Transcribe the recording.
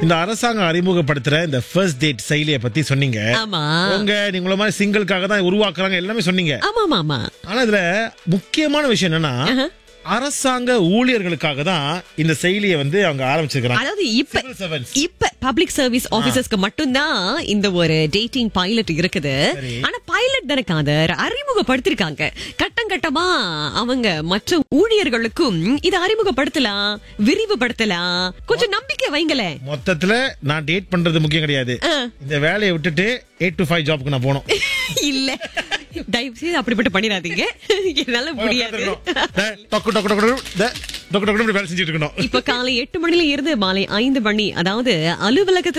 இந்த அரசாங்கம் அறிமுகப்படுத்துற இந்த ஃபர்ஸ்ட் டேட் செயலியை பத்தி சொன்னீங்க ஆமா உங்க நீங்கள மாதிரி சிங்கிள்காக தான் உருவாக்குறாங்க எல்லாமே சொன்னீங்க ஆமா ஆமா ஆமா ஆனா இதுல முக்கியமான விஷயம் என்னன்னா ஆஹா. அரசாங்க ஊழியர்களுக்காக தான் இந்த செயலியை வந்து அவங்க ஆரம்பிச்சிருக்கிறாங்க அதாவது இப்ப Civil servants. இப்ப பப்ளிக் சர்வீஸ் ஆபீசர்ஸ்க்கு மட்டும்தான் இந்த ஒரு டேட்டிங் பைலட் இருக்குது சரி. ஆனா பைலட் தானே காதர் அறிமுகப்படுத்திருக்காங்க கட்டம் கட்டமா அவங்க மற்ற ஊழியர்களுக்கும் இதை அறிமுகப்படுத்தலாம் விரிவுபடுத்தலாம் கொஞ்சம் நம்பிக்கை வைங்களேன் மொத்தத்துல நான் டேட் பண்றது முக்கியம் கிடையாது ஆ. இந்த வேலையை விட்டுட்டு எயிட் டு ஃபைவ் ஜாப்க்கு நான் போனோம் இல்ல தயவு செய்து அப்படிப்பட்டு பண்ணிடாதீங்க என்னால முடியாது டொக்கு டொக்கு டொக்கு டொக்கு, இந்த டொக்கு டொக்கு டொக்கு வேலை செஞ்சுட்டு இருக்கணும் இப்ப காலை எட்டு மணில இருந்து மாலை ஐந்து மணி அதாவது அலுவலகத்துல